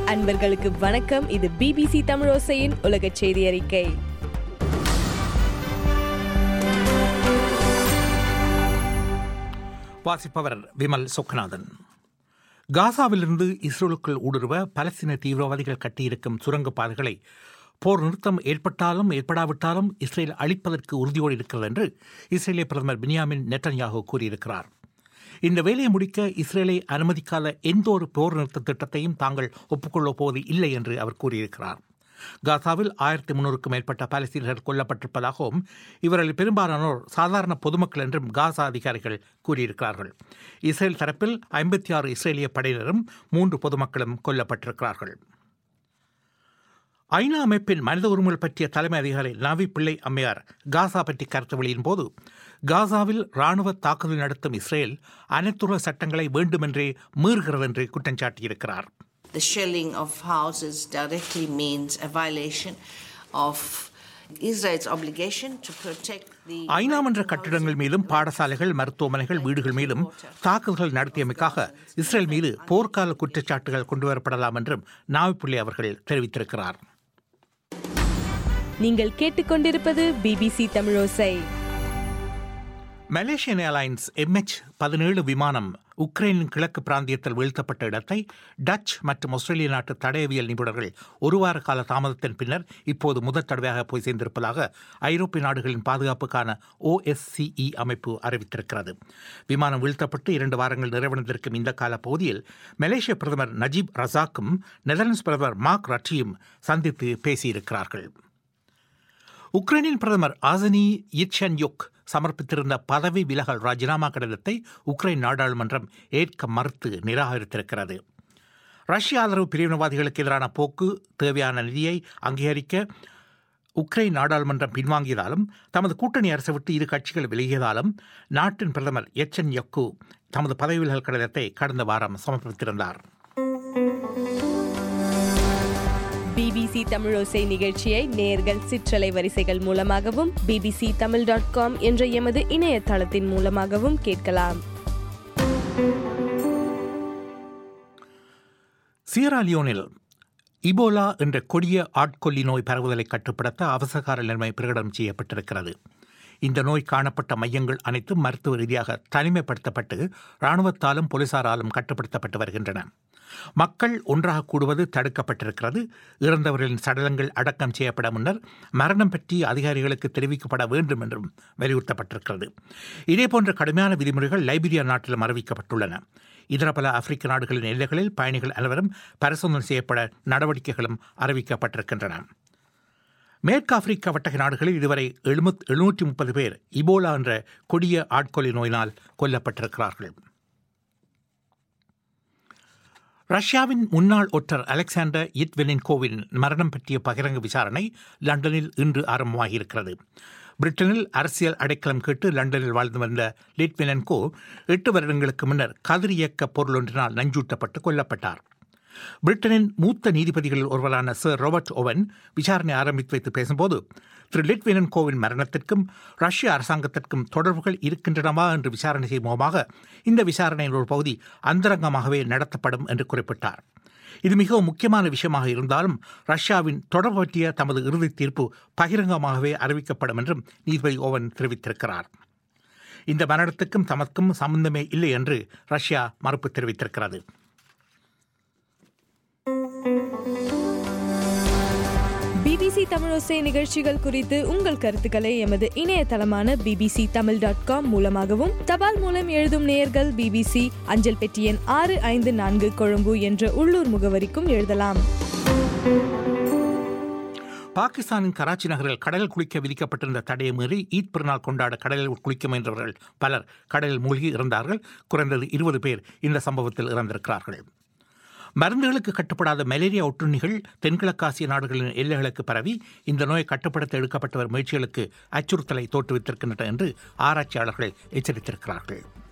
அன்பர்களுக்கு வணக்கம் இது பிபிசி தமிழோசையின் உலக செய்தி அறிக்கை வாசிப்பவர் விமல் சொக்கநாதன் காசாவிலிருந்து இஸ்ரேலுக்குள் ஊடுருவ பலஸ்தீன தீவிரவாதிகள் கட்டியிருக்கும் சுரங்கப் பாதைகளை போர் நிறுத்தம் ஏற்பட்டாலும் ஏற்படாவிட்டாலும் இஸ்ரேல் அழிப்பதற்கு உறுதியோடு இருக்கிறது என்று இஸ்ரேலிய பிரதமர் பின்யாமின் நெட்டன்யாகு கூறியிருக்கிறார் இந்த வேலையை முடிக்க இஸ்ரேலை அனுமதிக்காத எந்த ஒரு போர் நிறுத்த திட்டத்தையும் தாங்கள் ஒப்புக்கொள்ளப் போவது இல்லை என்று அவர் கூறியிருக்கிறார் காசாவில் ஆயிரத்தி முன்னூறுக்கும் மேற்பட்ட பாலஸ்தீனர்கள் கொல்லப்பட்டிருப்பதாகவும் இவர்களில் பெரும்பாலானோர் சாதாரண பொதுமக்கள் என்றும் காசா அதிகாரிகள் கூறியிருக்கிறார்கள் இஸ்ரேல் தரப்பில் ஐம்பத்தி ஆறு இஸ்ரேலிய படையினரும் மூன்று பொதுமக்களும் கொல்லப்பட்டிருக்கிறார்கள் ஐநா அமைப்பின் மனித உரிமைகள் பற்றிய தலைமை அதிகாரி நவி பிள்ளை அம்மையார் காசா பற்றி கருத்து வெளியின் போது காசாவில் ராணுவ தாக்குதல் நடத்தும் இஸ்ரேல் அனைத்துற சட்டங்களை வேண்டுமென்றே மீறுகிறது என்று குற்றம் சாட்டியிருக்கிறார் The shelling of houses directly means a violation of Israel's obligation to protect the. ஐநா மன்ற கட்டிடங்கள் மீதும் பாடசாலைகள் மருத்துவமனைகள் வீடுகள் மீதும் தாக்குதல்கள் நடத்தியமைக்காக இஸ்ரேல் மீது போர்க்கால குற்றச்சாட்டுகள் கொண்டுவரப்படலாம் என்றும் நாவிப்புள்ளி அவர்கள் தெரிவித்திருக்கிறார் நீங்கள் கேட்டுக்கொண்டிருப்பது BBC Tamilosai Malaysian Airlines MH பதினேழு விமானம் உக்ரைனின் கிழக்கு பிராந்தியத்தில் வீழ்த்தப்பட்ட இடத்தை டச் மற்றும் ஆஸ்திரேலிய நாட்டு தடயவியல் நிபுணர்கள் ஒரு வார கால தாமதத்தின் பின்னர் இப்போது முதற் தடவையாக போய் சேர்ந்திருப்பதாக ஐரோப்பிய நாடுகளின் பாதுகாப்புக்கான ஓஎஸ்சிஇ அமைப்பு அறிவித்திருக்கிறது விமானம் வீழ்த்தப்பட்டு இரண்டு வாரங்கள் நிறைவடைந்திருக்கும் இந்த கால பகுதியில் மலேசிய பிரதமர் நஜீப் ரசாக்கும் நெதர்லாந்து பிரதமர் மார்க் ரட்டியும் சந்தித்து பேசியிருக்கிறார்கள் உக்ரைனின் பிரதமர் ஆசனி இட்சன்யுக் சமர்ப்பித்திருந்த பதவி விலகல் ராஜினாமா கடிதத்தை உக்ரைன் நாடாளுமன்றம் ஏற்க மறுத்து நிராகரித்திருக்கிறது ரஷ்ய ஆதரவு பிரிவினவாதிகளுக்கு எதிரான போக்கு தேவையான நிதியை அங்கீகரிக்க உக்ரைன் நாடாளுமன்றம் பின்வாங்கியதாலும் தமது கூட்டணி அரசை விட்டு இரு கட்சிகள் விலகியதாலும் நாட்டின் பிரதமர் எச்என் யக்கு தமது பதவி விலகல் கடிதத்தை கடந்த வாரம் சமர்ப்பித்திருந்தார் பிபிசி தமிழோசை நிகழ்ச்சியை நேர்கள் சிற்றலை வரிசைகள் மூலமாகவும் பிபிசி தமிழ் டாட் காம் என்ற எமது இணையதளத்தின் மூலமாகவும் கேட்கலாம் சியராலியோனில் இபோலா என்ற கொடிய ஆட்கொல்லி நோய் பரவுதலை கட்டுப்படுத்த அவசரகால நிலைமை பிரகடனம் செய்யப்பட்டிருக்கிறது இந்த நோய் காணப்பட்ட மையங்கள் அனைத்தும் மருத்துவ ரீதியாக தனிமைப்படுத்தப்பட்டு இராணுவத்தாலும் போலீசாராலும் கட்டுப்படுத்தப்பட்டு வருகின்றன மக்கள் ஒன்றாக கூடுவது தடுக்கப்பட்டிருக்கிறது இறந்தவர்களின் சடலங்கள் அடக்கம் செய்யப்பட முன்னர் மரணம் பற்றி அதிகாரிகளுக்கு தெரிவிக்கப்பட வேண்டும் என்றும் வலியுறுத்தப்பட்டிருக்கிறது இதேபோன்ற கடுமையான விதிமுறைகள் லைபீரியா நாட்டிலும் அறிவிக்கப்பட்டுள்ளன இதர பல ஆப்பிரிக்க நாடுகளின் எல்லைகளில் பயணிகள் அனைவரும் பரிசோதனை செய்யப்பட நடவடிக்கைகளும் அறிவிக்கப்பட்டிருக்கின்றன மேற்கு ஆப்பிரிக்க வட்டக நாடுகளில் இதுவரை எழுநூத் எழுநூற்றி முப்பது பேர் இபோலா என்ற கொடிய ஆட்கொலை நோயினால் கொல்லப்பட்டிருக்கிறார்கள் ரஷ்யாவின் முன்னாள் ஒற்றர் அலெக்சாண்டர் இட்வெனின்கோவின் மரணம் பற்றிய பகிரங்க விசாரணை லண்டனில் இன்று ஆரம்பமாகியிருக்கிறது பிரிட்டனில் அரசியல் அடைக்கலம் கேட்டு லண்டனில் வாழ்ந்து வந்த லிட்வெனன்கோ எட்டு வருடங்களுக்கு முன்னர் கதிர் இயக்க பொருள் ஒன்றினால் நஞ்சூட்டப்பட்டு கொல்லப்பட்டார் பிரிட்டனின் மூத்த நீதிபதிகளில் ஒருவரான சர் ராபர்ட் ஓவன் விசாரணை ஆரம்பித்து வைத்து பேசும்போது திரு லிட்வினன் கோவின் மரணத்திற்கும் ரஷ்ய அரசாங்கத்திற்கும் தொடர்புகள் இருக்கின்றனவா என்று விசாரணை செய்யும் முகமாக இந்த விசாரணையின் ஒரு பகுதி அந்தரங்கமாகவே நடத்தப்படும் என்று குறிப்பிட்டார் இது மிகவும் முக்கியமான விஷயமாக இருந்தாலும் ரஷ்யாவின் தொடர்பு பற்றிய தமது இறுதி தீர்ப்பு பகிரங்கமாகவே அறிவிக்கப்படும் என்றும் நீதிபதி ஓவன் தெரிவித்திருக்கிறார் இந்த மரணத்துக்கும் தமக்கும் சம்பந்தமே இல்லை என்று ரஷ்யா மறுப்பு தெரிவித்திருக்கிறது பிபிசி தமிழோசை நிகழ்ச்சிகள் குறித்து உங்கள் கருத்துக்களை எமது இணையதளமான பிபிசி தமிழ் டாட் காம் மூலமாகவும் தபால் மூலம் எழுதும் நேயர்கள் பிபிசி அஞ்சல் பெட்டி எண் ஆறு ஐந்து நான்கு கொழும்பு என்ற உள்ளூர் முகவரிக்கும் எழுதலாம் பாகிஸ்தானின் கராச்சி நகரில் கடலில் குளிக்க விதிக்கப்பட்டிருந்த தடையை மீறி ஈத் பெருநாள் கொண்டாட கடலில் குளிக்க முயன்றவர்கள் பலர் கடலில் மூழ்கி இறந்தார்கள் குறைந்தது இருபது பேர் இந்த சம்பவத்தில் இறந்திருக்கிறார்கள் மருந்துகளுக்கு கட்டுப்படாத மலேரியா ஒட்டுண்ணிகள் தென்கிழக்காசிய நாடுகளின் எல்லைகளுக்கு பரவி இந்த நோயை கட்டுப்படுத்த எடுக்கப்பட்ட வரும் முயற்சிகளுக்கு அச்சுறுத்தலை தோற்றுவித்திருக்கின்றன என்று ஆராய்ச்சியாளர்கள் எச்சரித்திருக்கிறார்கள்